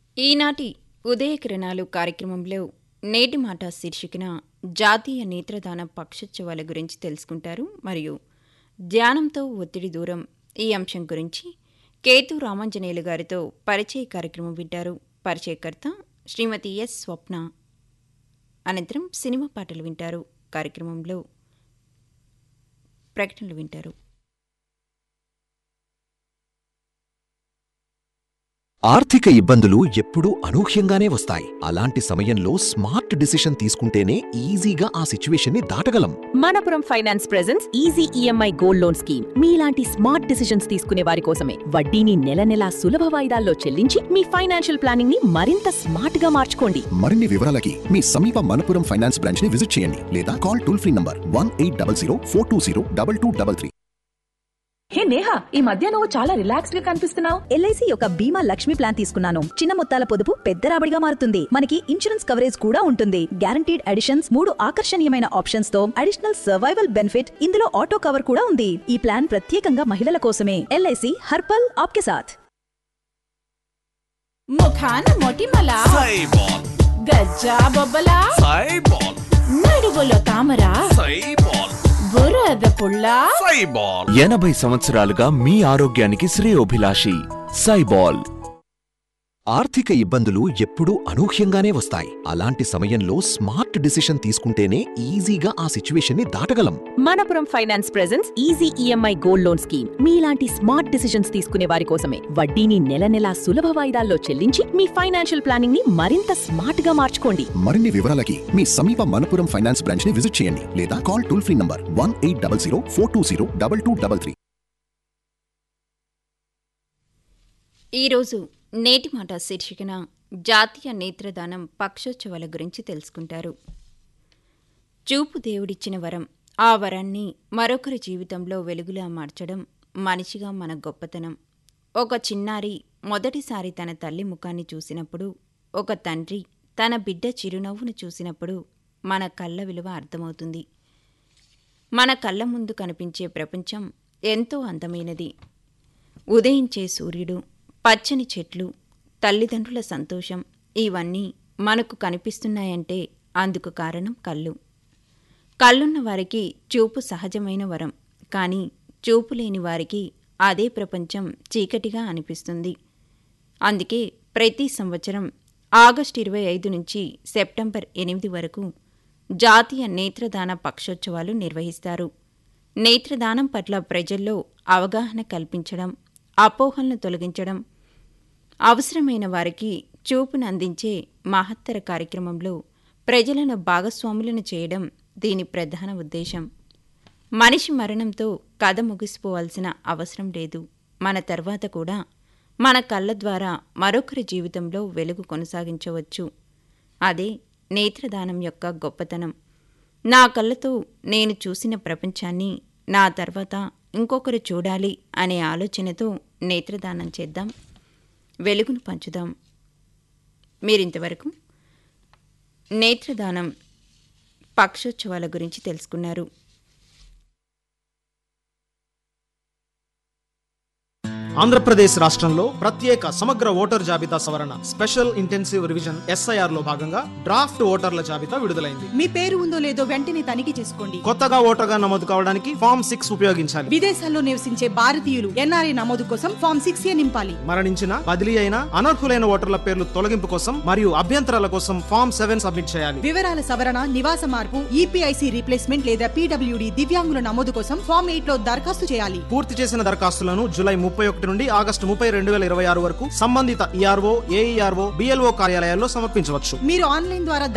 ఈనాటి ఉదయ కిరణాలు కార్యక్రమంలో నేటి మాట శీర్షికన జాతీయ నేత్రదాన పక్షోత్సవాల గురించి తెలుసుకుంటారు మరియు ధ్యానంతో ఒత్తిడి దూరం ఈ అంశం గురించి కేతు రామాంజనేయులు గారితో పరిచయ కార్యక్రమం వింటారు పరిచయకర్త శ్రీమతి ఎస్ స్వప్న అనంతరం సినిమా పాటలు వింటారు కార్యక్రమంలో ప్రకటనలు వింటారు ఆర్థిక ఇబ్బందులు ఎప్పుడూ అనూహ్యంగానే వస్తాయి అలాంటి సమయంలో స్మార్ట్ డిసిషన్ తీసుకుంటేనే ఈజీగా ఆ సిచ్యువేషన్ని దాటగలం Manappuram finance presence easy EMI gold loan scheme మీలాంటి స్మార్ట్ డిసిషన్స్ తీసుకునే వారి కోసమే వడ్డీని నెల నెలా సులభ వాయిదాల్లో చెల్లించి మీ ఫైనాన్షియల్ ప్లానింగ్ ని మరింత స్మార్ట్ గా మార్చుకోండి మరిన్ని వివరాలకి మీ సమీప మనపురం ఫైనాన్స్ బ్రాంచ్ ని విజిట్ చేయండి లేదా call toll free number one eight double zero four two zero double two double three hey Neha ఈ మధ్య నువ్వు చాలా రిలాక్స్డ్ గా కనిపిస్తున్నావు ఎల్ఐసి యొక్క బీమా లక్ష్మి ప్లాన్ తీసుకున్నాను చిన్న మొత్తాల పొదుపు పెద్ద రాబడిగా మారుతుంది మనకి ఇన్సూరెన్స్ కవరేజ్ కూడా ఉంటుంది గ్యారంటీడ్ అడిషన్స్ మూడు ఆకర్షణీయమైన ఆప్షన్స్ తో అడిషనల్ సర్వైవల్ బెనిఫిట్ ఇందులో ఆటో కవర్ కూడా ఉంది ఈ ప్లాన్ ప్రత్యేకంగా మహిళల కోసమే ఎల్ఐసి హర్పల్ ఆప్కే సాథ్ ముఖాన మొటిమల సైబాల్ గజ్జా బొబ్బల సైబాల్ నడువులో తామర సైబాల్ బురద పుల్ల సైబాల్ ఎనభై సంవత్సరాలుగా మీ ఆరోగ్యానికి శ్రేయోభిలాషి సైబాల్ ఆర్థిక ఇబ్బందులు ఎప్పుడూ అనూహ్యంగానే వస్తాయి అలాంటి సమయంలో స్మార్ట్ డిసిషన్ తీసుకుంటేనే ఈజీగా ఆ సిచ్యువేషన్ని దాటగలం Manappuram finance presence easy EMI gold loan scheme మీలాంటి స్మార్ట్ డిసిషన్స్ తీసుకునే వారి కోసమే వడ్డీని నెల నెలా సులభ వాయిదాల్లో చెల్లించి మీ ఫైనాన్షియల్ ప్లానింగ్ ని మరింత స్మార్ట్ గా మార్చుకోండి మరిన్ని వివరాలకి మీ సమీప మనపురం ఫైనాన్స్ బ్రాంచ్ ని విజిట్ చేయండి లేదా call toll free number one eight double zero four two zero double two double three ఈరోజు నేటి మాట శీర్షికన జాతీయ నేత్రదానం పక్షోత్సవాల గురించి తెలుసుకుంటారు చూపు దేవుడిచ్చిన వరం ఆ వరాన్ని మరొకరి జీవితంలో వెలుగులా మార్చడం మనిషిగా మన గొప్పతనం ఒక చిన్నారి మొదటిసారి తన తల్లి ముఖాన్ని చూసినప్పుడు ఒక తండ్రి తన బిడ్డ చిరునవ్వును చూసినప్పుడు మన కళ్ళ విలువ అర్థమవుతుంది మన కళ్ళ ముందు కనిపించే ప్రపంచం ఎంతో అందమైనది ఉదయించే సూర్యుడు పచ్చని చెట్లు తల్లిదండ్రుల సంతోషం ఇవన్నీ మనకు కనిపిస్తున్నాయంటే అందుకు కారణం కళ్ళు కళ్ళున్న వారికి చూపు సహజమైన వరం కానీ చూపు లేని వారికి అదే ప్రపంచం చీకటిగా అనిపిస్తుంది అందుకే ప్రతి సంవత్సరం ఆగస్టు ఇరవై ఐదు నుంచి సెప్టెంబర్ ఎనిమిది వరకు జాతీయ నేత్రదాన పక్షోత్సవాలు నిర్వహిస్తారు నేత్రదానం పట్ల ప్రజల్లో అవగాహన కల్పించడం అపోహలను తొలగించడం అవసరమైన వారికి చూపును అందించే మహత్తర కార్యక్రమంలో ప్రజలను భాగస్వాములను చేయడం దీని ప్రధాన ఉద్దేశం మనిషి మరణంతో కథ ముగిసిపోవాల్సిన అవసరం లేదు మన తర్వాత కూడా మన కళ్ళ ద్వారా మరొకరి జీవితంలో వెలుగు కొనసాగించవచ్చు అదే నేత్రదానం యొక్క గొప్పతనం నా కళ్ళతో నేను చూసిన ప్రపంచాన్ని నా తర్వాత ఇంకొకరు చూడాలి అనే ఆలోచనతో నేత్రదానం చేద్దాం వెలుగును పంచుదాం మీరింతవరకు నేత్రదానం పక్షోత్సవాల గురించి తెలుసుకున్నారు ఆంధ్రప్రదేశ్ రాష్ట్రంలో ప్రత్యేక సమగ్ర ఓటర్ జాబితా సవరణ స్పెషల్ ఇంటెన్సివ్ రివిజన్ ఎస్ఐఆర్ లో భాగంగా డ్రాఫ్ట్ ఓటర్ల జాబితా విడుదలైంది మీ పేరు ఉందో లేదో వెంటనే తనిఖీ చేసుకోండి కొత్తగా ఓటర్గా నమోదు కావడానికి ఫామ్ సిక్స్ ఉపయోగించాలి విదేశాల్లో నివసించే భారతీయులు ఎన్ఆర్ఐ నమోదు కోసం ఫామ్ సిక్స్ ఏ నింపాలి మరణించిన బదిలీ అయిన అనర్హులైన ఓటర్ల పేర్లు తొలగింపు కోసం మరియు అభ్యంతరాల కోసం ఫామ్ సెవెన్ సబ్మిట్ చేయాలి వివరాల సవరణ నివాస మార్పు ఈపీఐసి రీప్లేస్మెంట్ లేదా పీడబ్ల్యూడి దివ్యాంగుల నమోదు కోసం ఫామ్ ఎయిట్ లో దరఖాస్తు చేయాలి పూర్తి చేసిన దరఖాస్తులను జూలై ముప్పై ఒకటి నుండి ఆగస్టు ముప్పై రెండు వేల ఇరవై ఆరు వరకు సంబంధిత ఈఆర్ఓ ఏఈఆర్ఓ బిఎల్ఓ కార్యాలయాల్లో సమర్పించవచ్చు మీరు ఆన్లైన్ ద్వారా